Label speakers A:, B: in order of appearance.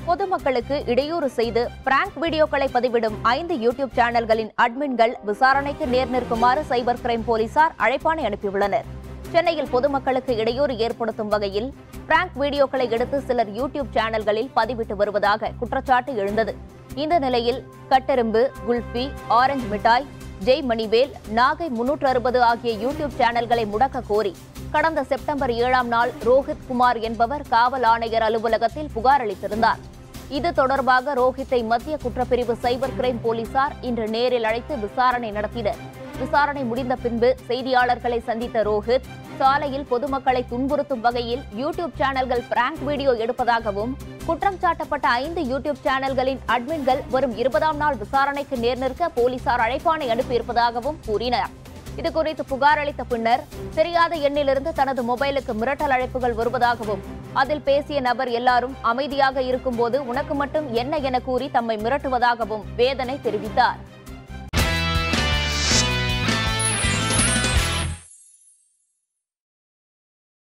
A: பொதுமக்களுக்கு இடையூறு செய்து பிராங்க் வீடியோக்களை பதிவிடும் ஐந்து யூடியூப் சேனல்களின் அட்மின்கள் விசாரணைக்கு நேர் நிற்குமாறு சைபர் கிரைம் போலீசார் அழைப்பாணை அனுப்பியுள்ளனர் சென்னையில் பொதுமக்களுக்கு இடையூறு ஏற்படுத்தும் வகையில் பிராங்க் வீடியோக்களை எடுத்து சிலர் யூடியூப் சேனல்களில் பதிவிட்டு வருவதாக குற்றச்சாட்டு எழுந்தது இந்த நிலையில் கட்டெரும்பு குல்ஃபி ஆரஞ்சு மிட்டாய் ஜெய் மணிவேல் நாகை முன்னூற்று அறுபது ஆகிய யூடியூப் சேனல்களை முடக்க கோரி கடந்த செப்டம்பர் ஏழாம் நாள் ரோஹித் குமார் என்பவர் காவல் ஆணையர் அலுவலகத்தில் புகார் அளித்திருந்தார் இது தொடர்பாக ரோஹித்தை மத்திய குற்றப்பிரிவு சைபர் கிரைம் போலீசார் இன்று நேரில் அழைத்து விசாரணை நடத்தினர் விசாரணை முடிந்த பின்பு செய்தியாளர்களை சந்தித்த ரோஹித் சாலையில் பொதுமக்களை துன்புறுத்தும் வகையில் யூடியூப் சேனல்கள் பிராங்க் வீடியோ எடுப்பதாகவும் குற்றம் சாட்டப்பட்ட ஐந்து யூடியூப் சேனல்களின் அட்மின்கள் வரும் இருபதாம் நாள் விசாரணைக்கு நேர்நிற்க போலீசார் அழைப்பாணை அனுப்பியிருப்பதாகவும் கூறினர் இதுகுறித்து புகார் அளித்த பின்னர் தெரியாத எண்ணிலிருந்து தனது மொபைலுக்கு மிரட்டல் அழைப்புகள் வருவதாகவும் அதில் பேசிய நபர் எல்லாரும் அமைதியாக இருக்கும்போது உனக்கு மட்டும் என்ன என கூறி தம்மை மிரட்டுவதாகவும் வேதனை தெரிவித்தார்